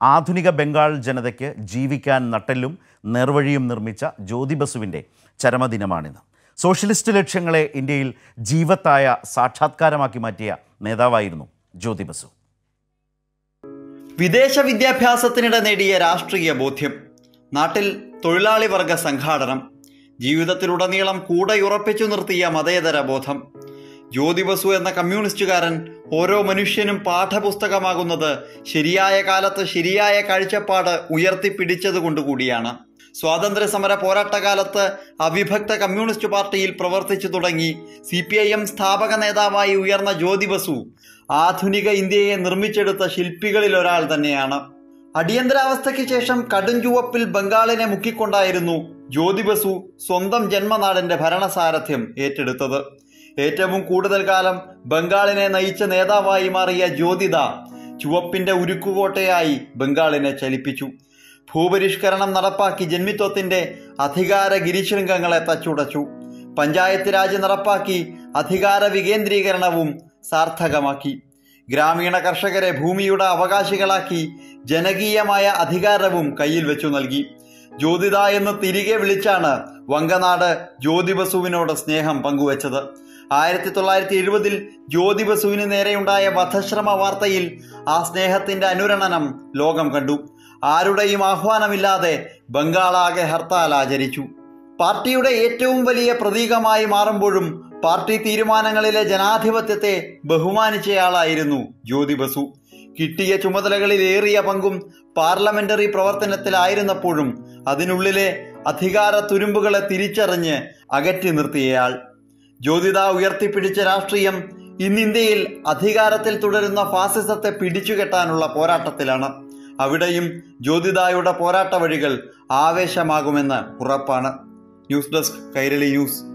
ആധുനിക ബംഗാൾ ജനതയ്ക്ക് ജീവിക്കാൻ നട്ടെല്ലും നേർവഴിയും നിർമ്മിച്ച ജ്യോതി ബസുവിൻ്റെ ചരമദിനമാണിന്ന് സോഷ്യലിസ്റ്റ് ലക്ഷ്യങ്ങളെ ഇന്ത്യയിൽ ജീവത്തായ സാക്ഷാത്കാരമാക്കി മാറ്റിയ നേതാവായിരുന്നു ജ്യോതി ബസു വിദേശ വിദ്യാഭ്യാസത്തിനിടെ നേടിയ രാഷ്ട്രീയ ബോധ്യം നാട്ടിൽ തൊഴിലാളി വർഗ സംഘാടനം ജീവിതത്തിലുടനീളം കൂടെയുറപ്പിച്ചു നിർത്തിയ മതേതര ബോധം ജ്യോതി ബസു എന്ന കമ്മ്യൂണിസ്റ്റുകാരൻ ഓരോ മനുഷ്യനും പാഠപുസ്തകമാകുന്നത് ശരിയായ കാലത്ത് ശരിയായ കാഴ്ചപ്പാട് ഉയർത്തിപ്പിടിച്ചതുകൊണ്ടുകൂടിയാണ് സ്വാതന്ത്ര്യ സമര പോരാട്ടകാലത്ത് അവിഭക്ത കമ്മ്യൂണിസ്റ്റ് പാർട്ടിയിൽ പ്രവർത്തിച്ചു തുടങ്ങി സി പി ഐ എം സ്ഥാപക നേതാവായി ഉയർന്ന ജ്യോതി ബസു ആധുനിക ഇന്ത്യയെ നിർമ്മിച്ചെടുത്ത ശില്പികളിൽ ഒരാൾ തന്നെയാണ് അടിയന്തരാവസ്ഥയ്ക്ക് ശേഷം കടുംചുവപ്പിൽ ബംഗാളിനെ മുക്കിക്കൊണ്ടായിരുന്നു ജ്യോതി ബസു സ്വന്തം ജന്മനാടിന്റെ ഭരണസാരഥ്യം ഏറ്റെടുത്തത് ഏറ്റവും കൂടുതൽ കാലം ബംഗാളിനെ നയിച്ച നേതാവായി മാറിയ ജ്യോതിദ ചുവപ്പിന്റെ ഉരുക്കുകോട്ടയായി ബംഗാളിനെ ചലിപ്പിച്ചു ഭൂപരിഷ്കരണം നടപ്പാക്കി ജന്മിത്വത്തിന്റെ അധികാര ഗിരിശൃംഗങ്ങളെ തച്ചുടച്ചു പഞ്ചായത്ത് രാജ് നടപ്പാക്കി അധികാര വികേന്ദ്രീകരണവും സാർത്ഥകമാക്കി ഗ്രാമീണ കർഷകരെ ഭൂമിയുടെ അവകാശികളാക്കി ജനകീയമായ അധികാരവും കയ്യിൽ വെച്ചു നൽകി ജ്യോതിത എന്ന് തിരികെ വിളിച്ചാണ് വങ്കനാട് ജ്യോതി ബസുവിനോട് സ്നേഹം പങ്കുവച്ചത് ആയിരത്തി തൊള്ളായിരത്തി എഴുപതിൽ ജ്യോതി ബസുവിന് നേരെയുണ്ടായ വധശ്രമ വാർത്തയിൽ ആ സ്നേഹത്തിന്റെ അനുരണനം ലോകം കണ്ടു ആരുടെയും ആഹ്വാനമില്ലാതെ ബംഗാളാകെ ഹർത്താൽ ആചരിച്ചു പാർട്ടിയുടെ ഏറ്റവും വലിയ പ്രതീകമായി മാറുമ്പോഴും പാർട്ടി തീരുമാനങ്ങളിലെ ജനാധിപത്യത്തെ ബഹുമാനിച്ചയാളായിരുന്നു ജ്യോതി ബസു കിട്ടിയ ചുമതലകളിൽ ഏറിയ പങ്കും പാർലമെന്ററി പ്രവർത്തനത്തിലായിരുന്നപ്പോഴും അതിനുള്ളിലെ അധികാര തുരുമ്പുകളെ തിരിച്ചറിഞ്ഞ് അകറ്റി നിർത്തിയയാൾ ജ്യോതിത ഉയർത്തിപ്പിടിച്ച രാഷ്ട്രീയം ഇന്ന് ഇന്ത്യയിൽ അധികാരത്തിൽ തുടരുന്ന ഫാസിസത്തെ പിടിച്ചുകെട്ടാനുള്ള പോരാട്ടത്തിലാണ് അവിടെയും ജ്യോതിദായുടെ പോരാട്ട വഴികൾ ആവേശമാകുമെന്ന് ഉറപ്പാണ് ന്യൂസ് ഡെസ്ക് കൈരളി ന്യൂസ്